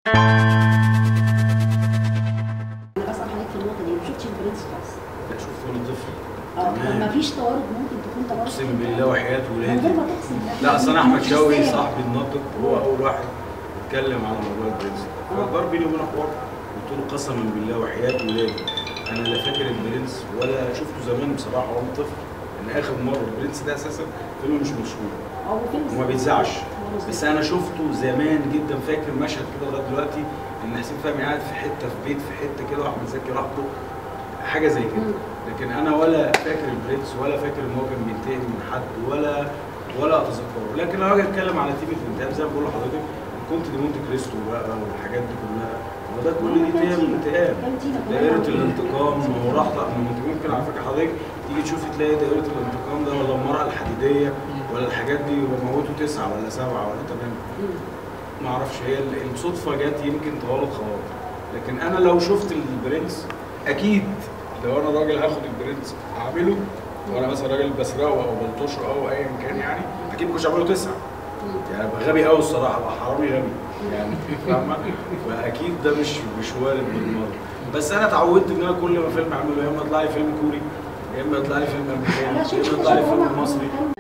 انا بسال حضرتك في النقطه دي ما شفتش البرنس خالص لا شفت وانا طفل اه تمام. ما فيش توارد ممكن تكون توارد اقسم بالله وحياه من ولادي غير ما تقسم لا اصل انا احمد مش شوقي إزاي. صاحبي الناطق هو اول واحد اتكلم على موضوع البرنس فدار بيني وبينه حوار قلت له قسما بالله وحياه ولادي انا لا فاكر البرنس ولا شفته زمان بصراحه وانا طفل ان اخر مره البرنس ده اساسا فيلم مش مشهور هو فيلم وما بيتذاعش بس انا شفته زمان جدا فاكر مشهد كده لغايه دلوقتي ان حسين فهمي قاعد في حته في بيت في حته كده واحمد زكي راح له حاجه زي كده مم. لكن انا ولا فاكر البرنس ولا فاكر ان هو كان بينتقم من حد ولا ولا اتذكره لكن لو اجي اتكلم على تيم الانتقام زي ما بقول لحضرتك كنت دي مونte كريستو بقى والحاجات دي كلها وده كل دي تيم انتقام دائرة الانتقام هو راح ما انت ممكن على فكره حضرتك تيجي تشوفي تلاقي دائرة الانتقام ده ولا المرأة الحديدية ولا الحاجات دي وموتوا تسعة ولا سبعة ولا تمام ما اعرفش هي ال- الصدفة جت يمكن تغلط خواطر لكن انا لو شفت البرنس اكيد لو انا راجل هاخد البرنس اعمله وانا مثلا راجل بسرقه او بلطشه او ايا كان يعني اكيد مش هعمله تسعة يعني ابقى غبي قوي الصراحه ابقى حرامي غبي يعني فاهمه فاكيد ده مش مش وارد بالمره بس انا اتعودت ان انا كل ما فيلم اعمله يا اما يطلع لي فيلم كوري يا اما يطلع لي فيلم لا امريكاني شوف يا اما يطلع لي شوف فيلم هو مصري كان